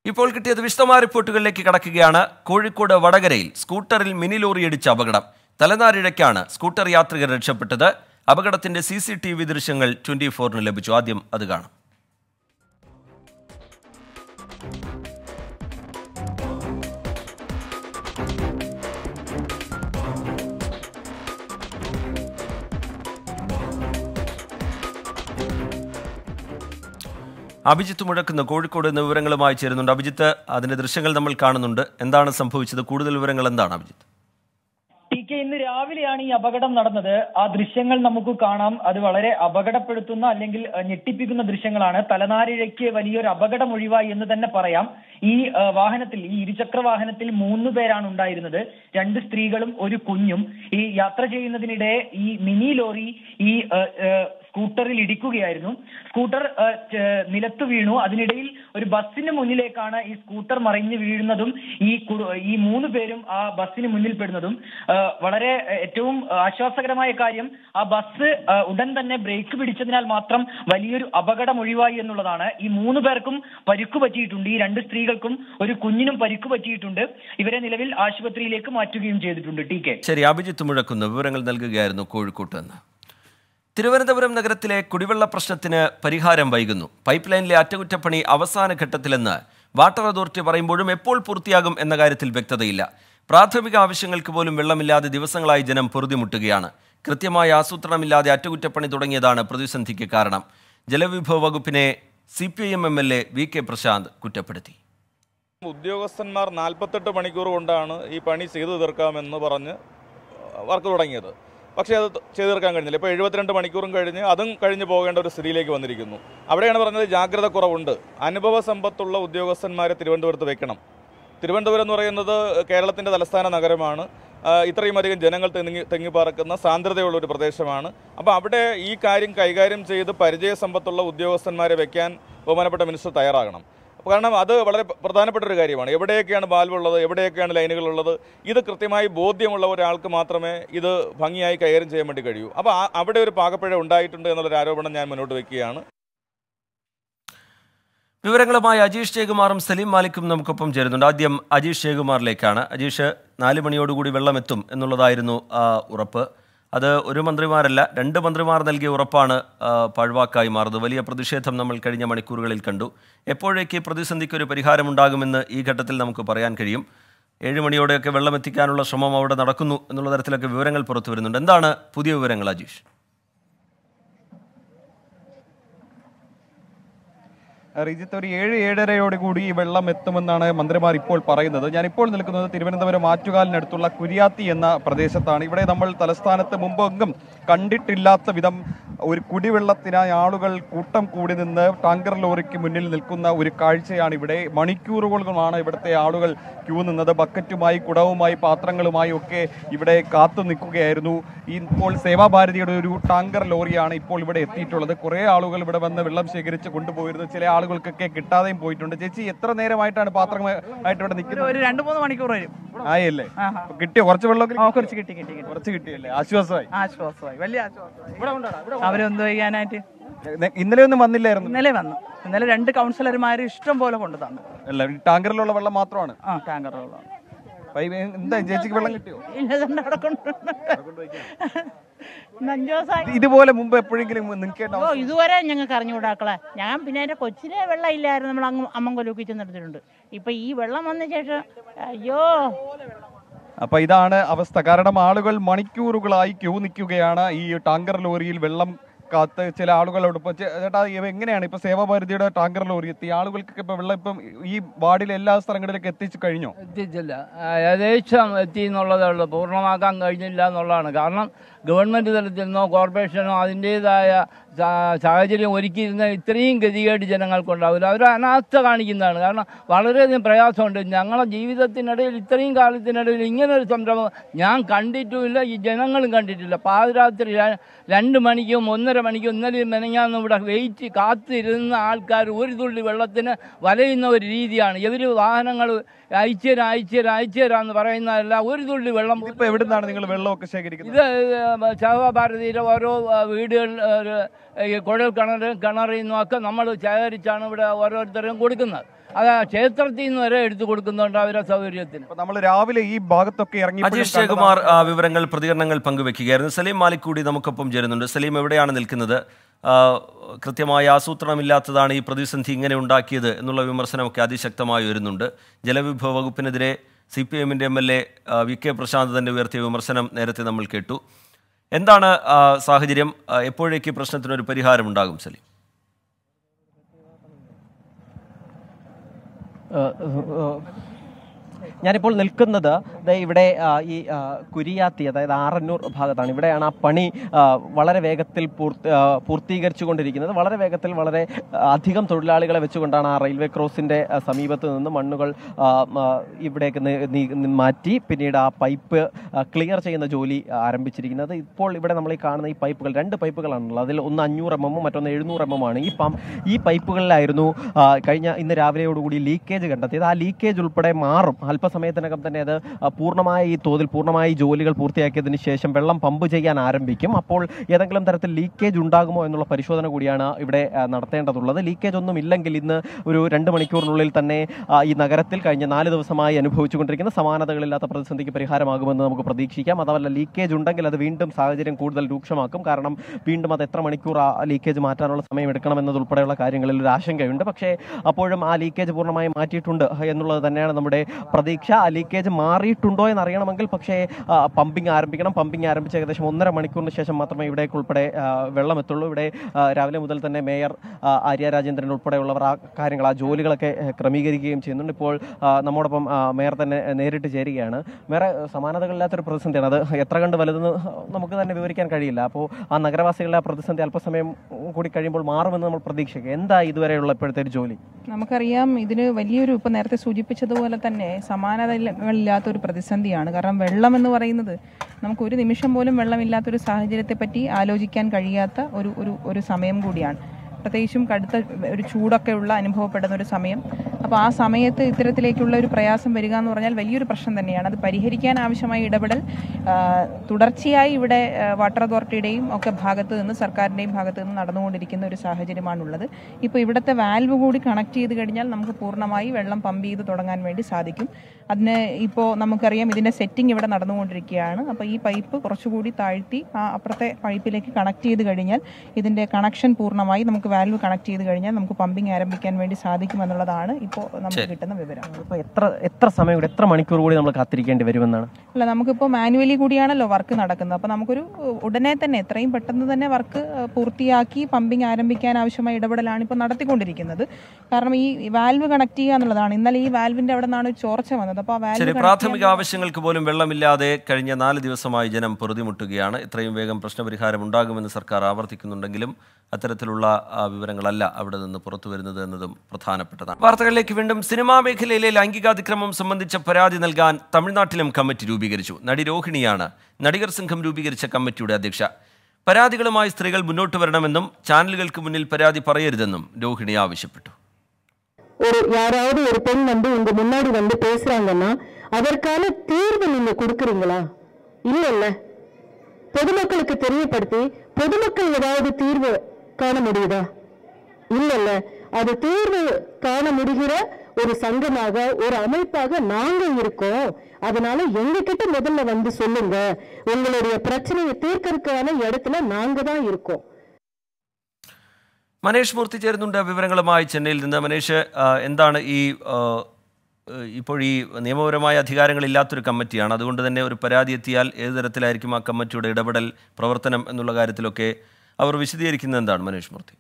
ഇപ്പോൾ കിട്ടിയത് വിശദമായ റിപ്പോർട്ടുകളിലേക്ക് കടക്കുകയാണ് കോഴിക്കോട് വടകരയിൽ സ്കൂട്ടറിൽ മിനി ലോറി ഇടിച്ച അപകടം തലനാരിഴയ്ക്കാണ് സ്കൂട്ടർ യാത്രികർ രക്ഷപ്പെട്ടത് അപകടത്തിന്റെ സി സി ടി വി ദൃശ്യങ്ങൾ ട്വന്റി ഫോറിന് ലഭിച്ചു ആദ്യം അത് കാണാം അഭിജിത്ത് മുഴക്കുന്ന കോഴിക്കോട് എന്ന വിവരങ്ങളുമായി ചേരുന്നുണ്ട് അഭിജിത്ത് അതിന്റെ ദൃശ്യങ്ങൾ നമ്മൾ കാണുന്നുണ്ട് എന്താണ് സംഭവിച്ചത് കൂടുതൽ വിവരങ്ങൾ എന്താണ് അഭിജിത്ത് ടി കെ ഇന്ന് രാവിലെയാണ് ഈ അപകടം നടന്നത് ആ ദൃശ്യങ്ങൾ നമുക്ക് കാണാം അത് വളരെ അപകടപ്പെടുത്തുന്ന അല്ലെങ്കിൽ അഹ്, ഞെട്ടിപ്പിക്കുന്ന ദൃശ്യങ്ങളാണ് തലനാരിഴയ്ക്ക് വലിയൊരു അപകടം ഒഴിവായി എന്ന് തന്നെ പറയാം ഈ അഹ്, വാഹനത്തിൽ ഈ ഇരുചക്ര വാഹനത്തിൽ മൂന്ന് പേരാണ് ഉണ്ടായിരുന്നത് രണ്ട് സ്ത്രീകളും ഒരു കുഞ്ഞും ഈ യാത്ര ചെയ്യുന്നതിനിടെ ഈ മിനി ലോറി ഈ അഹ്, അഹ്, സ്കൂട്ടറിൽ ഇടിക്കുകയായിരുന്നു സ്കൂട്ടർ അഹ്, ച- നിലത്ത് വീണു അതിനിടയിൽ ഒരു ബസ്സിന് മുന്നിലേക്കാണ് ഈ സ്കൂട്ടർ മറിഞ്ഞു വീഴുന്നതും ഈ കുടു- ഈ മൂന്ന് പേരും ആ ബസ്സിന് മുന്നിൽ പെടുന്നതും അഹ്, വളരെ അഹ്, ഏറ്റവും ആശ്വാസകരമായ കാര്യം ആ ബസ് അഹ്, ഉടൻ തന്നെ ബ്രേക്ക് പിടിച്ചതിനാൽ മാത്രം വലിയൊരു അപകടം ഒഴിവായി എന്നുള്ളതാണ് ഈ മൂന്ന് പേർക്കും പരിക്കു പറ്റിയിട്ടുണ്ട് ഈ രണ്ട് സ്ത്രീകൾക്കും ഒരു കുഞ്ഞിനും പരിക്കു പറ്റിയിട്ടുണ്ട് ഇവരെ നിലവിൽ ആശുപത്രിയിലേക്ക് മാറ്റുകയും ചെയ്തിട്ടുണ്ട് ടി കെ ശരി അഭിജിത്ത് മുഴക്കുന്ന വിവരങ്ങൾ നൽകുകയായിരുന്നു കോഴിക്കോട്ട് നിന്ന് തിരുവനന്തപുരം നഗരത്തിലെ കുടിവെള്ള പ്രശ്നത്തിന് പരിഹാരം വൈകുന്നു പൈപ്പ് ലൈനിലെ അറ്റകുറ്റപ്പണി അവസാന ഘട്ടത്തിലെന്ന് വാട്ടർ അതോറിറ്റി പറയുമ്പോഴും എപ്പോൾ പൂർത്തിയാകും എന്ന കാര്യത്തിൽ വ്യക്തതയില്ല പ്രാഥമിക ആവശ്യങ്ങൾക്ക് പോലും വെള്ളമില്ലാതെ ദിവസങ്ങളായി ജനം പൊറുതിമുട്ടുകയാണ് കൃത്യമായ ആസൂത്രണമില്ലാതെ അറ്റകുറ്റപ്പണി തുടങ്ങിയതാണ് പ്രതിസന്ധിക്ക് കാരണം ജലവിഭവ വകുപ്പിനെ C P I M M L A V K Prashanth കുറ്റപ്പെടുത്തി ഉദ്യോഗസ്ഥന്മാർ നാൽപ്പത്തെട്ട് മണിക്കൂർ കൊണ്ടാണ് ഈ പണി ചെയ്തു തീർക്കാമെന്ന് പറഞ്ഞ് വർക്ക് തുടങ്ങിയത് പക്ഷേ അത് ചെയ്തു തീർക്കാൻ കഴിഞ്ഞില്ല ഇപ്പോൾ എഴുപത്തിരണ്ട് മണിക്കൂറും കഴിഞ്ഞ് അതും കഴിഞ്ഞ് പോകേണ്ട ഒരു സ്ഥിതിയിലേക്ക് വന്നിരിക്കുന്നു അവിടെയാണ് പറഞ്ഞത് ജാഗ്രത കുറവുണ്ട് അനുഭവ സമ്പത്തുള്ള ഉദ്യോഗസ്ഥന്മാരെ തിരുവനന്തപുരത്ത് വെക്കണം തിരുവനന്തപുരം എന്ന് പറയുന്നത് കേരളത്തിൻ്റെ തലസ്ഥാന നഗരമാണ് ആ, ഇത്രയും അധികം ജനങ്ങൾ തെങ്ങി തെങ്ങിപ്പാർക്കുന്ന സാന്ദ്രതയുള്ള ഒരു പ്രദേശമാണ് അപ്പോൾ അവിടെ ഈ കാര്യം കൈകാര്യം ചെയ്ത് പരിചയസമ്പത്തുള്ള ഉദ്യോഗസ്ഥന്മാരെ വെക്കാൻ ബഹുമാനപ്പെട്ട മിനിസ്റ്റർ തയ്യാറാകണം കാരണം അത് വളരെ പ്രധാനപ്പെട്ട ഒരു കാര്യമാണ് എവിടെയൊക്കെയാണ് ബാൽവ് ഉള്ളത് എവിടെയൊക്കെയാണ് ലൈനുകൾ ഉള്ളത് ഇത് കൃത്യമായി ബോധ്യമുള്ള ഒരാൾക്ക് മാത്രമേ ഇത് ഭംഗിയായി കൈകാര്യം ചെയ്യാൻ വേണ്ടി കഴിയൂ അപ്പോൾ ആ- അവിടെ ഒരു പാകപ്പിഴ ഉണ്ടായിട്ടുണ്ട് എന്നുള്ളൊരു ആരോപണം ഞാൻ മുന്നോട്ട് വയ്ക്കുകയാണ് വിവരങ്ങളുമായി അജീഷ് ജയകുമാറും സലീം മാലിക്കും നമുക്കൊപ്പം ചേരുന്നുണ്ട് ആദ്യം അജീഷ് ജയകുമാറിലേക്കാണ് അജീഷ് നാല് മണിയോടുകൂടി വെള്ളം എത്തും എന്നുള്ളതായിരുന്നു ആ, ഉറപ്പ് അത് ഒരു മന്ത്രിമാരല്ല രണ്ട് മന്ത്രിമാർ നൽകിയ ഉറപ്പാണ് ആ, പാഴ്വാക്കായി മാറുന്നത് വലിയ പ്രതിഷേധം നമ്മൾ കഴിഞ്ഞ മണിക്കൂറുകളിൽ കണ്ടു എപ്പോഴേക്ക് ഈ പ്രതിസന്ധിക്ക് ഒരു പരിഹാരമുണ്ടാകുമെന്ന് ഈ ഘട്ടത്തിൽ നമുക്ക് പറയാൻ കഴിയും ഏഴ് മണിയോടെയൊക്കെ വെള്ളം എത്തിക്കാനുള്ള ശ്രമം അവിടെ നടക്കുന്നു എന്നുള്ള തരത്തിലൊക്കെ വിവരങ്ങൾ പുറത്തു വരുന്നുണ്ട് എന്താണ് പുതിയ വിവരങ്ങൾ അജീഷ് റിജിത്ത് ഒരു ഏഴ് ഏഴരയോട് കൂടി ഈ വെള്ളം എത്തുമെന്നാണ് മന്ത്രിമാർ ഇപ്പോൾ പറയുന്നത് ഞാൻ ഇപ്പോൾ നിൽക്കുന്നത് തിരുവനന്തപുരം ആറ്റുകാലിനടുത്തുള്ള കുരിയാത്തി എന്ന പ്രദേശത്താണ് ഇവിടെ നമ്മൾ തലസ്ഥാനത്ത് മുമ്പെങ്കും കണ്ടിട്ടില്ലാത്ത വിധം ഒരു കുടിവെള്ളത്തിനായി ആളുകൾ കൂട്ടം കൂടി നിന്ന് ടാങ്കർ ലോറിക്ക് മുന്നിൽ നിൽക്കുന്ന ഒരു കാഴ്ചയാണ് ഇവിടെ മണിക്കൂറുകളാണ് ഇവിടുത്തെ ആളുകൾ ക്യൂ നിന്നത് ബക്കറ്റുമായി കുടവുമായി പാത്രങ്ങളുമായി ഒക്കെ ഇവിടെ കാത്തു നിൽക്കുകയായിരുന്നു ഈ ഇപ്പോൾ സേവാഭാരതിയുടെ ഒരു ടാങ്കർ ലോറിയാണ് ഇപ്പോൾ ഇവിടെ എത്തിയിട്ടുള്ളത് കുറേ ആളുകൾ ഇവിടെ വന്ന് വെള്ളം ശേഖരിച്ച് കൊണ്ടുപോയിരുന്നു ചില ആളുകൾക്കൊക്കെ കിട്ടാതെയും പോയിട്ടുണ്ട് ചേച്ചി എത്ര നേരമായിട്ടാണ് പാത്രമായിട്ട് ഇവിടെ നിൽക്കുന്നത് ഒരു രണ്ട് മൂന്ന് മണിക്കൂർ വരും ആയല്ലേ ആഹാ. അപ്പൊ കിട്ടിയോ കുറച്ച് വെള്ളമൊക്കെ ആ കുറച്ച് കിട്ടി കിട്ടി കിട്ടി കുറച്ച് കിട്ടിയല്ലേ ആശ്വാസമായി ആശ്വാസമായി വലിയ ആശ്വാസമായി അവരെന്തോ ചെയ്യാനായിട്ട് നെ- ഇന്നലെ ഒന്നും വന്നില്ലായിരുന്നു ഇന്നലെ വന്നു ഇന്നലെ രണ്ട് കൗൺസിലർമാർ ഇഷ്ടം പോലെ കൊണ്ടു തന്നു അല്ല ഈ ടാങ്കറിലുള്ള വെള്ളം മാത്രമാണ് ആ ടാങ്കറുള്ള അപ്പൊ ഈ എന്താ ചേച്ചിക്ക് വെള്ളം കിട്ടിയോ ഇല്ലതുണ്ട് അവിടെ കൊണ്ടുവന്നു അഞ്ചു ദിവസമായി ഇതുപോലെ മുമ്പ് എപ്പോഴെങ്കിലും നിൽക്കേണ്ട ഓ ഇതുവരെ ഞങ്ങൾക്ക് അറിഞ്ഞുകൂടാക്കളെ ഞാൻ പിന്നെ എൻ്റെ കൊച്ചിലെ വെള്ളം ഇല്ലായിരുന്നു നമ്മൾ അങ്ങ് അമ്മങ്കൊലൂക്കി ചെന്നെടുത്തിട്ടുണ്ട് ഇപ്പൊ ഈ വെള്ളം വന്ന ശേഷം അയ്യോ അപ്പൊ ഇതാണ് അവസ്ഥ കാരണം ആളുകൾ മണിക്കൂറുകളായി ക്യൂ നിൽക്കുകയാണ് ഈ ടാങ്കർ ലോറിയിൽ വെള്ളം കാത്ത് ചില ആളുകളോട് ഇപ്പൊ ചേ- ചേട്ടാ ഇവ എങ്ങനെയാണ് ഇപ്പൊ സേവാഭാരതിയുടെ ടാങ്കർ ലോറി എത്തി ആളുകൾക്കൊക്കെ ഇപ്പൊ വെള്ളം ഇപ്പം ഈ വാർഡിലെ എല്ലാ സ്ഥലങ്ങളിലേക്ക് എത്തിച്ചു കഴിഞ്ഞോ എത്തിച്ചില്ല ആ, ഏകദേശം എത്തി എന്നുള്ളതേ ഉള്ളൂ പൂർണ്ണമാക്കാൻ കഴിഞ്ഞില്ല എന്നുള്ളതാണ് കാരണം ഗവൺമെൻറ് തലത്തിൽ നിന്നോ കോർപ്പറേഷനോ അതിൻ്റേതായ സാ- സാഹചര്യം ഒരുക്കിയിരുന്ന ഇത്രയും ഗതികേട് ജനങ്ങൾക്കുണ്ടാവില്ല അവർ അനാസ്ഥ കാണിക്കുന്നതാണ് കാരണം വളരെയധികം പ്രയാസമുണ്ട് ഞങ്ങളുടെ ജീവിതത്തിനിടയിൽ ഇത്രയും കാലത്തിനിടയിൽ ഇങ്ങനൊരു സംരംഭം ഞാൻ കണ്ടിട്ടുമില്ല ഈ ജനങ്ങളും കണ്ടിട്ടില്ല പാതിരാത്രി ര- രണ്ട് മണിക്കും ഒന്നര മണിക്കും ഇന്നലെയും മെനങ്ങാന്നും ഇവിടെ വെയിറ്റ് കാത്തിരുന്ന ആൾക്കാർ ഒരു തുള്ളി വെള്ളത്തിന് വലയുന്ന ഒരു രീതിയാണ് ഇവർ വാഹനങ്ങൾ അയച്ചുതരാം അയച്ചുതരാം അയച്ചുതരാന്ന് പറയുന്നതല്ല ഒരു തുള്ളി വെള്ളം പോലും ഇപ്പൊ എവിടുന്നാണ് നിങ്ങൾ വെള്ളമൊക്കെ ശേഖരിക്കുന്നത് ഇത് ശവഭാരതിയിലെ ഓരോ ആ, വീടുകൾ ഒരു, ഈ കുഴൽ കിണർ കിണറിൽ നിന്നൊക്കെ നമ്മൾ ശേഖരിച്ചാണ് ഇവിടെ ഓരോരുത്തരും കൊടുക്കുന്നത് അത് ആ ക്ഷേത്രത്തിൽ നിന്ന് വരെ എടുത്തു കൊടുക്കുന്നുണ്ട് അവരുടെ സൗകര്യത്തിന് അപ്പൊ നമ്മൾ രാവിലെ ഈ ഭാഗത്തൊക്കെ ഇറങ്ങി അജീഷ് ജയകുമാർ ആ, വിവരങ്ങൾ പ്രതികരണങ്ങൾ പങ്കുവെക്കുകയായിരുന്നു സലീം മാലിക് കൂടി നമുക്കൊപ്പം ചേരുന്നുണ്ട് സലീം എവിടെയാണ് നിൽക്കുന്നത് ആ, കൃത്യമായ ആസൂത്രണമില്ലാത്തതാണ് ഈ പ്രതിസന്ധി ഇങ്ങനെ ഉണ്ടാക്കിയത് എന്നുള്ള വിമർശനമൊക്കെ അതിശക്തമായി വരുന്നുണ്ട് ജലവിഭവ വകുപ്പിനെതിരെ സി പി എമ്മിൻ്റെ M L A V K Prashanth തന്നെ ഉയർത്തിയ വിമർശനം നേരത്തെ നമ്മൾ കേട്ടു എന്താണ് ആ, സാഹചര്യം ആ, എപ്പോഴേക്ക് പ്രശ്നത്തിനൊരു പരിഹാരമുണ്ടാകും സലീം ഞാനിപ്പോൾ നിൽക്കുന്നത് ദേ ഇവിടെ ആ, ഈ ആ, കുരിയാത്തി അതായത് ആറന്നൂർ ഭാഗത്താണ് ഇവിടെയാണ് ആ പണി ആ, വളരെ വേഗത്തിൽ പൂർത്തി ആ, പൂർത്തീകരിച്ചുകൊണ്ടിരിക്കുന്നത് വളരെ വേഗത്തിൽ വളരെ ആ, അധികം തൊഴിലാളികളെ വെച്ചുകൊണ്ടാണ് ആ റെയിൽവേ ക്രോസിന്റെ ആ, സമീപത്ത് നിന്ന് മണ്ണുകൾ ആ, ആ, ഇവിടേക്ക് നി- നീ- നി- മാറ്റി പിന്നീട് ആ പൈപ്പ് ക്ലിയർ ചെയ്യുന്ന ജോലി ആരംഭിച്ചിരിക്കുന്നത് ഇപ്പോൾ ഇവിടെ നമ്മൾ ഈ കാണുന്ന ഈ പൈപ്പുകൾ രണ്ട് പൈപ്പുകളാണുള്ളത് അതിൽ ഒന്ന് അഞ്ഞൂറ് എം എമ്മും മറ്റൊന്ന് എഴുന്നൂറ് എം എം ആണ് ഈ പം ഈ പൈപ്പുകളിലായിരുന്നു ആ, കഴിഞ്ഞ ഇന്ന് രാവിലെയോടുകൂടി ലീക്കേജ് കണ്ടെത്തിയത് ആ ലീക്കേജ് ഉൾപ്പെടെ മാറും അല്പസമയത്തിനകം തന്നെ അത് ആ, പൂർണ്ണമായി ഈ തോതിൽ പൂർണ്ണമായി ജോലികൾ പൂർത്തിയാക്കിയതിന് ശേഷം വെള്ളം പമ്പ് ചെയ്യാൻ ആരംഭിക്കും അപ്പോൾ ഏതെങ്കിലും തരത്തിൽ ലീക്കേജ് ഉണ്ടാകുമോ എന്നുള്ള പരിശോധന കൂടിയാണ് ഇവിടെ ആ, നടത്തേണ്ടതുള്ളത് ലീക്കേജ് ഒന്നും ഇല്ലെങ്കിൽ ഇന്ന് ഒരു രണ്ട് മണിക്കൂറിനുള്ളിൽ തന്നെ ആ, ഈ നഗരത്തിൽ കഴിഞ്ഞ നാല് ദിവസമായി അനുഭവിച്ചുകൊണ്ടിരിക്കുന്ന സമാനതകളില്ലാത്ത പ്രതിസന്ധിക്ക് പരിഹാരമാകുമെന്ന് നമുക്ക് പ്രതീക്ഷിക്കാം അതല്ല ലീക്കേജ് ഉണ്ടെങ്കിൽ അത് വീണ്ടും സാഹചര്യം കൂടുതൽ രൂക്ഷമാക്കും കാരണം വീണ്ടും അത് എത്ര മണിക്കൂർ ആ ലീക്കേജ് മാറ്റാനുള്ള സമയം എടുക്കണം എന്നതുൾപ്പെടെയുള്ള കാര്യങ്ങളിൽ ഒരു ആശങ്കയുണ്ട് പക്ഷേ അപ്പോഴും ആ ലീക്കേജ് പൂർണ്ണമായി മാറ്റിയിട്ടുണ്ട് എന്നുള്ളത് തന്നെയാണ് നമ്മുടെ പ്രതീക്ഷ ആ ലീക്കേജ് മാറിയിട്ടുണ്ടോ എന്ന് അറിയണമെങ്കിൽ പക്ഷേ പമ്പിംഗ് ആരംഭിക്കണം പമ്പിംഗ് ആരംഭിച്ച് ഏകദേശം ഒന്നര മണിക്കൂറിന് ശേഷം മാത്രമേ ഇവിടേക്ക് ഉൾപ്പെടെ ആ, വെള്ളം എത്തുള്ളൂ ഇവിടെ ആ, രാവിലെ മുതൽ തന്നെ മേയർ ആ, ആര്യ രാജേന്ദ്രൻ ഉൾപ്പെടെയുള്ളവർ ആ കാര്യങ്ങൾ ആ ജോലികളൊക്കെ ഏ, ക്രമീകരിക്കുകയും ചെയ്യുന്നുണ്ട് ഇപ്പോൾ ആ, നമ്മോടൊപ്പം ആ, മേയർ തന്നെ നേരിട്ട് ചേരുകയാണ് മേയർ സമാനതകളില്ലാത്തൊരു പ്രതിസന്ധിയാണ് അത് എത്ര കണ്ട് വലുതെന്ന് നമുക്ക് തന്നെ വിവരിക്കാൻ കഴിയില്ല അപ്പോൾ ആ നഗരവാസികളുടെ ആ പ്രതിസന്ധി അല്പസമയം കൂടി കഴിയുമ്പോൾ മാറുമെന്ന് നമ്മൾ പ്രതീക്ഷിക്കുക എന്താ ഇതുവരെയുള്ള ഇപ്പോഴത്തെ ഒരു ജോലി നമുക്കറിയാം ഇതിന് വലിയൊരു ഇപ്പം നേരത്തെ സൂചിപ്പിച്ചതുപോലെ തന്നെ സമാനതകളില്ലാത്ത ഒരു പ്രതിസന്ധിയാണ് കാരണം വെള്ളം എന്ന് പറയുന്നത് നമുക്ക് ഒരു നിമിഷം പോലും വെള്ളമില്ലാത്തൊരു സാഹചര്യത്തെ പറ്റി ആലോചിക്കാൻ കഴിയാത്ത ഒരു ഒരു ഒരു സമയം കൂടിയാണ് പ്രത്യേകിച്ചും കടുത്ത ഒരു ചൂടൊക്കെ ഉള്ള അനുഭവപ്പെടുന്ന ഒരു സമയം അപ്പോൾ ആ സമയത്ത് ഇത്തരത്തിലേക്കുള്ള ഒരു പ്രയാസം വരിക എന്ന് പറഞ്ഞാൽ വലിയൊരു പ്രശ്നം തന്നെയാണ് അത് പരിഹരിക്കാൻ ആവശ്യമായ ഇടപെടൽ ആ, തുടർച്ചയായി ഇവിടെ ആ, വാട്ടർ അതോറിറ്റിയുടെയും ഒക്കെ ഭാഗത്ത് നിന്ന് സർക്കാരിൻ്റെയും ഭാഗത്ത് നിന്ന് നടന്നുകൊണ്ടിരിക്കുന്ന ഒരു സാഹചര്യമാണുള്ളത് ഇപ്പോൾ ഇവിടുത്തെ വാൽവ് കൂടി കണക്ട് ചെയ്ത് കഴിഞ്ഞാൽ നമുക്ക് പൂർണ്ണമായി വെള്ളം പമ്പ് ചെയ്ത് തുടങ്ങാൻ വേണ്ടി സാധിക്കും അതിന് ഇപ്പോൾ നമുക്കറിയാം ഇതിൻ്റെ സെറ്റിംഗ് ഇവിടെ നടന്നുകൊണ്ടിരിക്കുകയാണ് അപ്പോൾ ഈ പൈപ്പ് കുറച്ചുകൂടി താഴ്ത്തി ആ അപ്പുറത്തെ പൈപ്പിലേക്ക് കണക്ട് ചെയ്ത് കഴിഞ്ഞാൽ ഇതിൻ്റെ കണക്ഷൻ പൂർണ്ണമായി നമുക്ക് വാൽവ് കണക്ട് ചെയ്ത് കഴിഞ്ഞാൽ നമുക്ക് പമ്പിംഗ് ആരംഭിക്കാൻ വേണ്ടി സാധിക്കുമെന്നുള്ളതാണ് ഇപ്പോൾ നമുക്ക് കിട്ടുന്ന വിവരം ഇപ്പോൾ എത്ര എത്ര സമയം കൂടി എത്ര മണിക്കൂർ കൂടി നമ്മൾ കാത്തിരിക്കേണ്ടി വരുമെന്നാണ് അല്ല നമുക്കിപ്പോൾ മാനുവലി കൂടിയാണല്ലോ വർക്ക് നടക്കുന്നത് അപ്പോൾ നമുക്കൊരു ഉ- ഉടനെ തന്നെ എത്രയും പെട്ടെന്ന് തന്നെ വർക്ക് പൂർത്തിയാക്കി പമ്പിംഗ് ആരംഭിക്കാൻ ആവശ്യമായ ഇടപെടലാണ് ഇപ്പോൾ നടത്തിക്കൊണ്ടിരിക്കുന്നത് കാരണം ഈ വാൽവ് കണക്ട് ചെയ്യുക എന്നുള്ളതാണ് ഇന്നലെ ഈ വാൽവിന്റെ അവിടെ നിന്നാണ് ഒരു ചോർച്ച വന്നത് അപ്പോൾ ആ ശരി വാൽവ് പ്രാഥമിക ആവശ്യങ്ങൾക്ക് പോലും വെള്ളമില്ലാതെ കഴിഞ്ഞ നാല് ദിവസമായി ജനം പൊറുതിമുട്ടുകയാണ് ഇത്രയും വേഗം പ്രശ്നപരിഹാരം ഉണ്ടാകുമെന്ന് സർക്കാർ ആവർത്തിക്കുന്നുണ്ടെങ്കിലും അത്തരത്തിലുള്ള ആ, വിവരങ്ങളല്ല അവിടെ നിന്ന് പുറത്തു വരുന്നത് എന്നതും പ്രധാനപ്പെട്ടതാണ് വാർത്തകളിലേക്ക് വീണ്ടും സിനിമാ മേഖലയിലെ ലൈംഗികാതിക്രമം സംബന്ധിച്ച പരാതി നൽകാൻ തമിഴ്നാട്ടിലും കമ്മിറ്റി രൂപീകരിച്ചു നടി രോഹിണിയാണ് നടികർ സംഘം രൂപീകരിച്ച കമ്മിറ്റിയുടെ അധ്യക്ഷ പരാതികളുമായി സ്ത്രീകൾ മുന്നോട്ട് വരണമെന്നും ചാനലുകൾക്ക് മുന്നിൽ പരാതി പറയരുതെന്നും രോഹിണി ആവശ്യപ്പെട്ടു ஒரு யாராவது ஒரு பெண் வந்து உங்க முன்னாடி வந்து பேசுறாங்கன்னா அதற்கான தீர்வு நீங்க கொடுக்குறீங்களா இல்லல்ல பொதுமக்களுக்கு தெரியப்படுத்தி பொதுமக்கள் ஏதாவது தீர்வு காண முடியுதா இல்லல்ல அது தீர்வு காண முடிகிற ஒரு சங்கமாக ஒரு அமைப்பாக நாங்க இருக்கோம் அதனால எங்க கிட்ட முதல்ல வந்து சொல்லுங்க உங்களுடைய பிரச்சனையை தீர்க்கறதுக்கான இடத்துல நாங்க தான் இருக்கோம் മനേഷ് മൂർത്തി ചേരുന്നുണ്ട് വിവരങ്ങളുമായി ചെന്നൈയിൽ നിന്ന് മനേഷ് ആ, എന്താണ് ഈ ആ, ഇപ്പോൾ ഈ നിയമപരമായ അധികാരങ്ങളില്ലാത്തൊരു കമ്മിറ്റിയാണ് അതുകൊണ്ട് തന്നെ ഒരു പരാതി എത്തിയാൽ ഏത് തരത്തിലായിരിക്കും ആ കമ്മിറ്റിയുടെ ഇടപെടൽ പ്രവർത്തനം എന്നുള്ള കാര്യത്തിലൊക്കെ അവർ വിശദീകരിക്കുന്നത് എന്താണ് മനേഷ് മൂർത്തി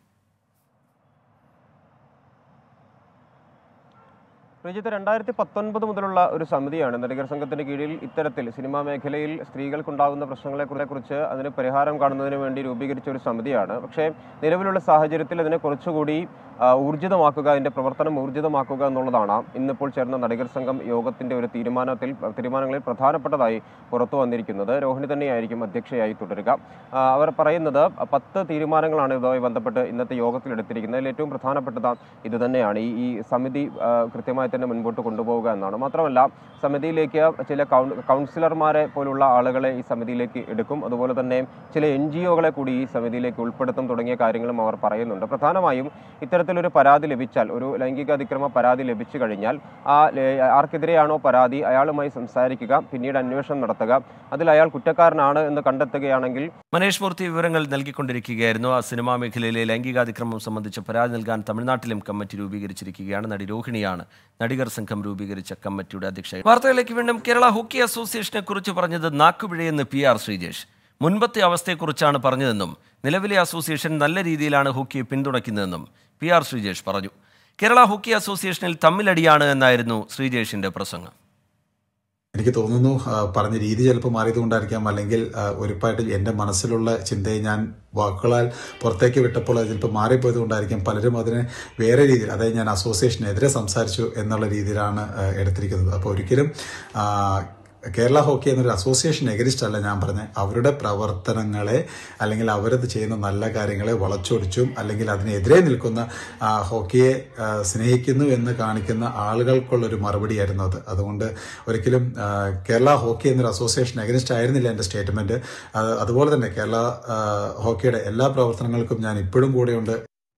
രഞ്ജിത്ത് രണ്ടായിരത്തി പത്തൊൻപത് മുതലുള്ള ഒരു സമിതിയാണ് നടികർ സംഘത്തിന് കീഴിൽ ഇത്തരത്തിൽ സിനിമാ മേഖലയിൽ സ്ത്രീകൾക്കുണ്ടാകുന്ന പ്രശ്നങ്ങളെക്കുറിച്ച് അതിന് പരിഹാരം കാണുന്നതിന് വേണ്ടി രൂപീകരിച്ച ഒരു സമിതിയാണ് പക്ഷേ നിലവിലുള്ള സാഹചര്യത്തിൽ അതിനെ കുറച്ചുകൂടി ആ, ഊർജിതമാക്കുക അതിന്റെ പ്രവർത്തനം ഊർജിതമാക്കുക എന്നുള്ളതാണ് ഇന്നിപ്പോൾ ചേർന്ന നടികർ സംഘം യോഗത്തിന്റെ ഒരു തീരുമാനത്തിൽ തീരുമാനങ്ങളിൽ പ്രധാനപ്പെട്ടതായി പുറത്തു വന്നിരിക്കുന്നത് രോഹിണി തന്നെയായിരിക്കും അധ്യക്ഷയായി തുടരുക ആ, അവർ പറയുന്നത് പത്ത് തീരുമാനങ്ങളാണ് ഇതുമായി ബന്ധപ്പെട്ട് ഇന്നത്തെ യോഗത്തിൽ എടുത്തിരിക്കുന്നത് അതിൽ ഏറ്റവും പ്രധാനപ്പെട്ടത് ഇത് തന്നെയാണ് ഈ ഈ സമിതി ആ, കൃത്യമായ തന്നെ മുൻപോട്ട് കൊണ്ടുപോവുക എന്നാണ് മാത്രമല്ല സമിതിയിലേക്ക് ചില കൗൺ- കൗൺസിലർമാരെ പോലുള്ള ആളുകളെ ഈ സമിതിയിലേക്ക് എടുക്കും അതുപോലെ തന്നെ ചില എൻ ജി ഒകളെ കൂടി ഈ സമിതിയിലേക്ക് ഉൾപ്പെടുത്തും തുടങ്ങിയ കാര്യങ്ങളും അവർ പറയുന്നുണ്ട് പ്രധാനമായും ഇത്തരത്തിലൊരു പരാതി ലഭിച്ചാൽ ഒരു ലൈംഗിക അതിക്രമ പരാതി ലഭിച്ചു കഴിഞ്ഞാൽ ആ ലേ- ആർക്കെതിരെയാണോ പരാതി അയാളുമായി സംസാരിക്കുക പിന്നീട് അന്വേഷണം നടത്തുക അതിൽ അയാൾ കുറ്റക്കാരനാണ് എന്ന് കണ്ടെത്തുകയാണെങ്കിൽ മനേഷ് മൂർത്തി വിവരങ്ങൾ നൽകിക്കൊണ്ടിരിക്കുകയായിരുന്നു ആ സിനിമാ മേഖലയിലെ ലൈംഗികാതിക്രമം സംബന്ധിച്ച് പരാതി നൽകാൻ തമിഴ്നാട്ടിലും കമ്മിറ്റി രൂപീകരിച്ചിരിക്കുകയാണ് നടി രോഹിണിയാണ് നടികർ സംഘം രൂപീകരിച്ച കമ്മിറ്റിയുടെ അധ്യക്ഷ വാർത്തകളിലേക്ക് വീണ്ടും കേരള ഹോക്കി അസോസിയേഷനെ കുറിച്ച് പറഞ്ഞത് നാക്കുപിഴയെന്ന് പി ആർ ശ്രീജേഷ് മുൻപത്തെ അവസ്ഥയെക്കുറിച്ചാണ് പറഞ്ഞതെന്നും നിലവിലെ അസോസിയേഷൻ നല്ല രീതിയിലാണ് ഹോക്കിയെ പിന്തുണയ്ക്കുന്നതെന്നും പി ആർ ശ്രീജേഷ് പറഞ്ഞു കേരള ഹോക്കി അസോസിയേഷനിൽ തമ്മിലടിയാണ് എന്നായിരുന്നു ശ്രീജേഷിന്റെ പ്രസംഗം എനിക്ക് തോന്നുന്നു ആ, പറഞ്ഞ രീതി ചിലപ്പോൾ മാറിയതുകൊണ്ടായിരിക്കാം അല്ലെങ്കിൽ ആ, ഉറപ്പായിട്ടും എൻ്റെ മനസ്സിലുള്ള ചിന്തയെ ഞാൻ വാക്കുകളാൽ പുറത്തേക്ക് വിട്ടപ്പോൾ അത് ചിലപ്പോൾ മാറിപ്പോയത് കൊണ്ടായിരിക്കും പലരും അതിനെ വേറെ രീതിയിൽ അതായത് ഞാൻ അസോസിയേഷനെതിരെ സംസാരിച്ചു എന്നുള്ള രീതിയിലാണ് ആ, എടുത്തിരിക്കുന്നത് അപ്പോൾ ഒരിക്കലും ആ, കേരള ഹോക്കി എന്നൊരു അസോസിയേഷൻ എഗരിസ്റ്റ് അല്ല ഞാൻ പറഞ്ഞത് അവരുടെ പ്രവർത്തനങ്ങളെ അല്ലെങ്കിൽ അവരത് ചെയ്യുന്ന നല്ല കാര്യങ്ങളെ വളച്ചൊടിച്ചും അല്ലെങ്കിൽ അതിനെതിരെ നിൽക്കുന്ന ആ, ഹോക്കിയെ ആ, സ്നേഹിക്കുന്നു എന്ന് കാണിക്കുന്ന ആളുകൾക്കുള്ളൊരു മറുപടിയായിരുന്നു അത് അതുകൊണ്ട് ഒരിക്കലും ആ, കേരള ഹോക്കി എന്നൊരു അസോസിയേഷൻ എഗനിസ്റ്റ് ആയിരുന്നില്ല എൻ്റെ സ്റ്റേറ്റ്മെന്റ് അത് അതുപോലെ തന്നെ കേരള ആ, ഹോക്കിയുടെ എല്ലാ പ്രവർത്തനങ്ങൾക്കും ഞാൻ ഇപ്പോഴും കൂടെയുണ്ട്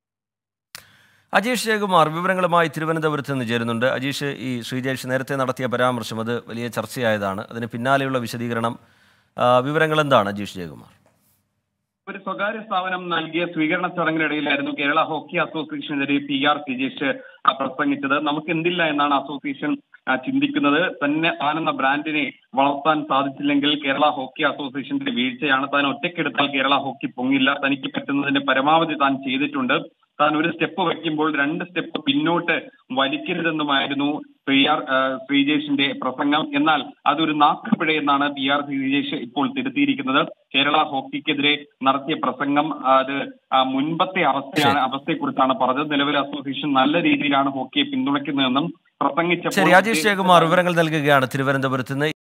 അജീഷ് ജയകുമാർ വിവരങ്ങളുമായി തിരുവനന്തപുരത്ത് നിന്ന് ചേരുന്നുണ്ട് അജീഷ് ഈ ശ്രീജേഷ് നേരത്തെ നടത്തിയ പരാമർശം അത് വലിയ ചർച്ചയായതാണ് അതിന് പിന്നാലെയുള്ള വിശദീകരണം ആ, വിവരങ്ങൾ എന്താണ് അജീഷ് ജയകുമാർ ഒരു സ്വകാര്യ സ്ഥാപനം നൽകിയ സ്വീകരണ ചടങ്ങിനിടയിലായിരുന്നു കേരള ഹോക്കി അസോസിയേഷനെതിരെ പി ആർ സിജേഷ് ആ, പ്രസംഗിച്ചത് നമുക്ക് എന്തില്ല എന്നാണ് അസോസിയേഷൻ ആ, ചിന്തിക്കുന്നത് തന്നെ താനെന്ന ബ്രാൻഡിനെ വളർത്താൻ സാധിച്ചില്ലെങ്കിൽ കേരള ഹോക്കി അസോസിയേഷന്റെ വീഴ്ചയാണ് താൻ ഒറ്റയ്ക്കെടുത്താൽ കേരള ഹോക്കി പൊങ്ങില്ല തനിക്ക് പറ്റുന്നതിന്റെ പരമാവധി താൻ ചെയ്തിട്ടുണ്ട് താൻ ഒരു സ്റ്റെപ്പ് വയ്ക്കുമ്പോൾ രണ്ട് സ്റ്റെപ്പ് പിന്നോട്ട് വലിക്കരുതെന്നുമായിരുന്നു പി ആർ ആ, ശ്രീജേഷിന്റെ പ്രസംഗം എന്നാൽ അതൊരു നാക്കുപിഴയെന്നാണ് പി ആർ ശ്രീജേഷ് ഇപ്പോൾ തിരുത്തിയിരിക്കുന്നത് കേരള ഹോക്കിക്കെതിരെ നടത്തിയ പ്രസംഗം ആ, അത് ആ, മുൻപത്തെ അവസ്ഥയാണ് അവസ്ഥയെക്കുറിച്ചാണ് പറഞ്ഞത് നിലവിലെ അസോസിയേഷൻ നല്ല രീതിയിലാണ് ഹോക്കിയെ പിന്തുണയ്ക്കുന്നതെന്നും പ്രസംഗിച്ചപ്പോൾ ശരി അജീഷ് ജയകുമാർ വിവരങ്ങൾ നൽകുകയാണ് തിരുവനന്തപുരത്ത് നിന്ന്